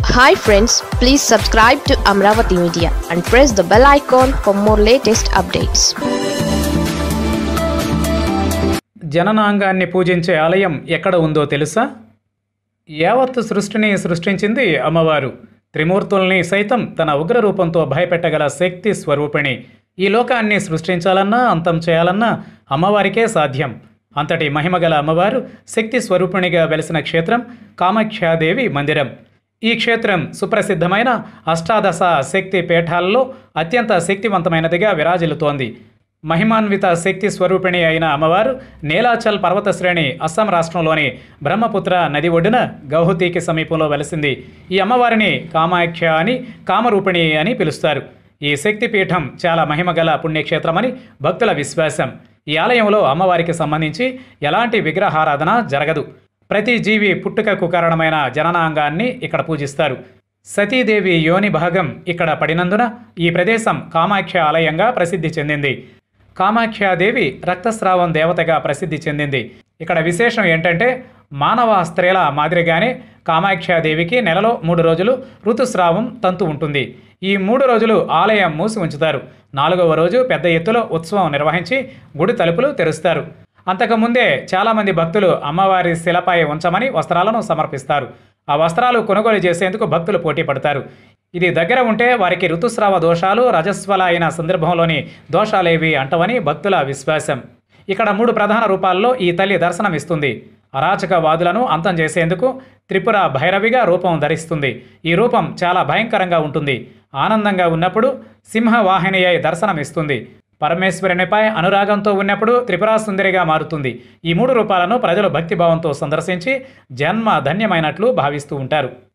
hi friends please subscribe to Amaravati media and press the bell icon for more latest updates జననాంగాన్ని పూజించే ఆలయం ఎక్కడ ఉందో తెలుసా యావత్ సృష్టిని సృష్టించింది అమ్మవారు త్రిమూర్తుల్ని సైతం తన ఉగ్ర రూపంతో భయపెట్టగల శక్తి స్వరూపిణి ఈ లోకాన్ని సృష్టించాలన్నా అంతం చేయాలన్నా అమ్మవారికే సాధ్యం అంతటి మహిమగల అమ్మవారు శక్తి స్వరూపిణిగా వెలిసిన క్షేత్రం కామాఖ్యాదేవి మందిరం ఈ క్షేత్రం సుప్రసిద్ధమైన అష్టాదశ శక్తి పీఠాలలో అత్యంత శక్తివంతమైనదిగా విరాజిల్లుతోంది మహిమాన్విత శక్తి స్వరూపిణి అయిన అమ్మవారు నీలాచల్ పర్వత శ్రేణి అస్సాం రాష్ట్రంలోని బ్రహ్మపుత్ర నది ఒడ్డున గౌహతికి సమీపంలో వెలిసింది ఈ అమ్మవారిని కామాఖ్య అని కామరూపిణి అని పిలుస్తారు ఈ శక్తి పీఠం చాలా మహిమగల పుణ్యక్షేత్రమని భక్తుల విశ్వాసం ఈ ఆలయంలో అమ్మవారికి సంబంధించి ఎలాంటి విగ్రహారాధన జరగదు ప్రతి జీవి పుట్టుకకు కారణమైన జననాంగాన్ని ఇక్కడ పూజిస్తారు సతీదేవి యోని భాగం ఇక్కడ పడినందున ఈ ప్రదేశం కామాఖ్య ఆలయంగా ప్రసిద్ధి చెందింది కామాఖ్యాదేవి రక్తస్రావం దేవతగా ప్రసిద్ధి చెందింది ఇక్కడ విశేషం ఏంటంటే మానవ స్త్రీల మాదిరిగానే కామాఖ్యాదేవికి నెలలో మూడు రోజులు ఋతుస్రావం తంతు ఉంటుంది ఈ మూడు రోజులు ఆలయం మూసి ఉంచుతారు నాలుగవ రోజు పెద్ద ఎత్తులో ఉత్సవం నిర్వహించి గుడి తలుపులు తెరుస్తారు అంతకుముందే చాలామంది భక్తులు అమ్మవారి శిలపై ఉంచమని వస్త్రాలను సమర్పిస్తారు ఆ వస్త్రాలు కొనుగోలు చేసేందుకు భక్తులు పోటీ పడతారు ఇది దగ్గర ఉంటే వారికి ఋతుస్రావ దోషాలు రజస్వల అయిన సందర్భంలోని దోషాలేవి అంటవని భక్తుల విశ్వాసం ఇక్కడ మూడు ప్రధాన రూపాల్లో ఈ తల్లి దర్శనమిస్తుంది అరాచకవాదులను అంతం చేసేందుకు త్రిపుర భైరవిగా రూపం ధరిస్తుంది ఈ రూపం చాలా భయంకరంగా ఉంటుంది ఆనందంగా ఉన్నప్పుడు సింహవాహిని అయి దర్శనమిస్తుంది పరమేశ్వరునిపై అనురాగంతో ఉన్నప్పుడు త్రిపురా సుందరిగా మారుతుంది ఈ మూడు రూపాలను ప్రజలు భక్తిభావంతో సందర్శించి జన్మ ధన్యమైనట్లు భావిస్తూ ఉంటారు